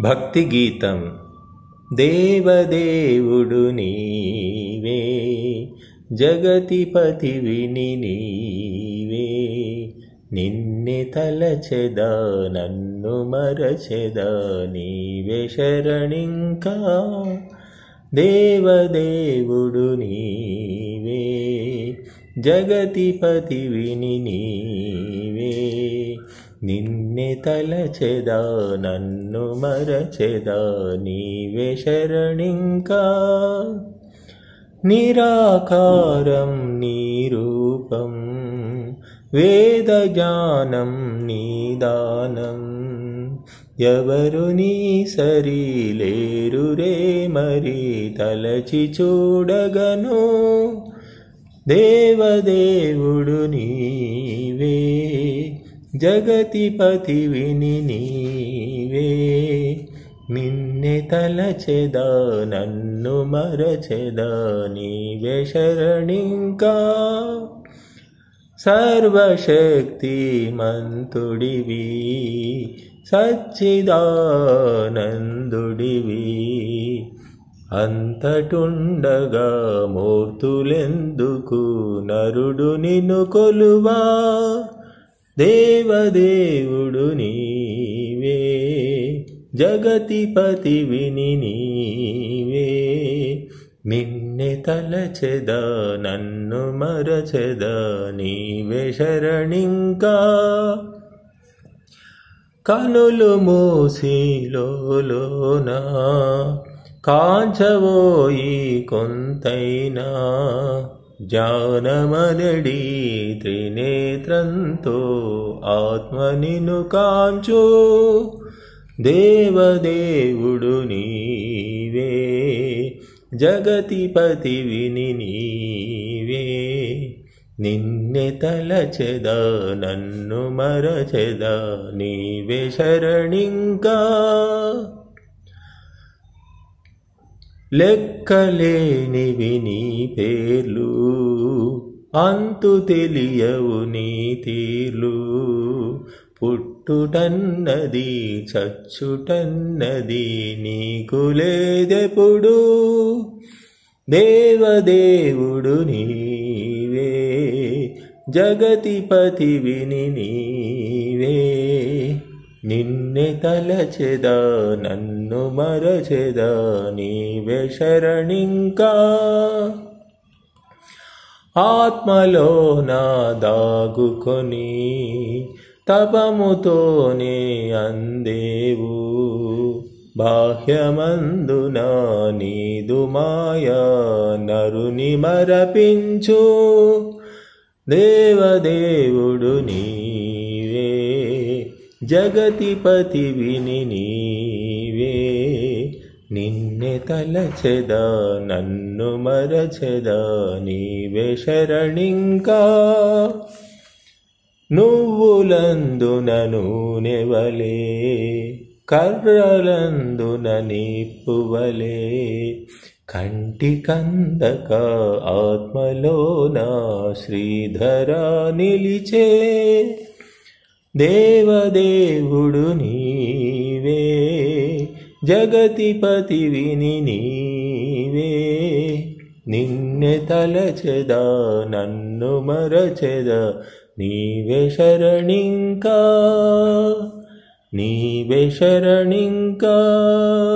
భక్తి గీతం దేవదేవుడు నీవే జగతిపతివిని నీవే నిన్నే తలచెదా నన్ను మరచెదా నీవే శరణింకా దేవదేవుడు నీవే జగతిపతివిని నీవే నిన్నే తలచెదా నన్ను మరచెదా నీవే శరణింకా నిరాకారం నీరూపం వేదజ్ఞానం నీదానం ఎవరు నీ సరిలేరు రే మరి తలచి చూడగను దేవదేవుడు నీవే జగతిపతివిని నీవే నిన్నే తలచెదా నన్ను మరచెదా నీవే శరణింకా సర్వశక్తి మంతుడివి సచ్చిదానందుడివి అంతటుండగా మూర్తులెందుకు నరుడు నిన్ను కొలువా దేవదేవుడు నీవే జగతిపతివిని నీవే నిన్నే తలచెదా నన్ను మరచెదా నీవే శరణింకా కనులు మూసిలోనా కాంచవోయి కొంతైనా జానమనడి త్రినేత్రంతో ఆత్మ నిన్ను కాంచు దేవదేవుడు నీవే జగతిపతివిని నీవే నిన్నే తలచెదా నన్ను మరచెదా నీవే శరణింకా లెక్కలేనివి నీ పేర్లు అంతు తెలియవు నీ తీర్లు పుట్టుటన్నది చచ్చుటన్నది నీకు లేదెప్పుడు దేవదేవుడు నీవే జగతిపతివిని నీవే నిన్నే తలచెదా నన్ను మరచెదా నీవే శరణింకా ఆత్మలో నా దాగుకొని తపముతోనే అందేవు బాహ్యమందున నీదు మాయా నరుని మరపించు దేవదేవుడు నీవే జగతిపతివిని నీవే నిన్నే తలచెదా నన్ను మరచెదా నీవే శరణింకా నువ్వులందున నూనెవలే కర్రలందున నిప్పువలే కంటి కందక ఆత్మలోన శ్రీధర నిలిచే దేవదేవుడు నీవే జగతిపతివిని నీవే నిన్నే తలచెదా నన్ను మరచెదా నీవే శరణింకా నీవే శరణింకా